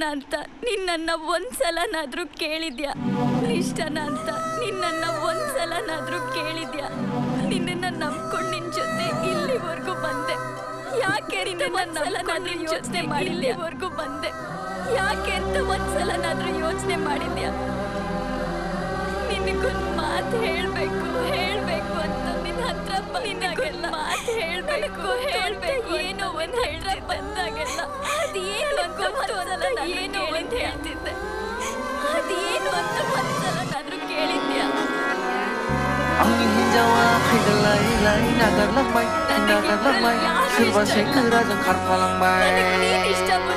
ಅಂತ ನಿನ್ನನ್ನ ಒಂದ್ಸಲನಾದ್ರೂ ಕೇಳಿದ್ಯಾ ಇಷ್ಟನ ಅಂತ ನಿನ್ನನ್ನ ಒಂದ್ಸಲನಾದ್ರೂ ಕೇಳಿದ್ಯಾ ನಿನ್ನನ್ನ ನಂಬ್ಕೊಂಡು ನಿನ್ ಜೊತೆ ಇಲ್ಲಿವರೆಗೂ ಬಂದೆ ಯಾಕೆ ಅಂತ ಒಂದ್ಸಲನಾದ್ರೂ ಯೋಚನೆ ಮಾಡಿಲ್ಲ ಇಲ್ಲಿವರೆಗೂ ಬಂದೆ ಯಾಕೆ ಅಂತ ಒಂದ್ಸಲನಾದ್ರೂ ಯೋಚನೆ ಮಾಡಿದ್ಯಾ ನಿನಗೊಂದು ಮಾತು ಹೇಳ್ಬೇಕು ಹೇಳ್ಬೇಕು ಅಂತ ನಿನ್ನ ಹತ್ರ ನಿನಗೆಲ್ಲ ಮಾತು ಹೇಳ್ಬೇಕು ಹೇಳ್ಬೇಕು ಏನೋ ಒಂದು ಹತ್ರ ಬಂದಾಗೆಲ್ಲ ಅದೇನು ಅಂತ ಒಂದ್ಸಲ ಏನು ಅಂತ ಹೇಳ್ತಿದ್ದೆ ಅದೇನು ಅಂತ ಒಂದ್ಸಲನಾದ್ರೂ ಕೇಳಿದ್ಯಾ Ang hijauan ay dalay-lay Nagalakbay, nagalakbay Silbang sekera dan karpalang bay ನನಗೆ ನೀನ್ ಇಷ್ಟ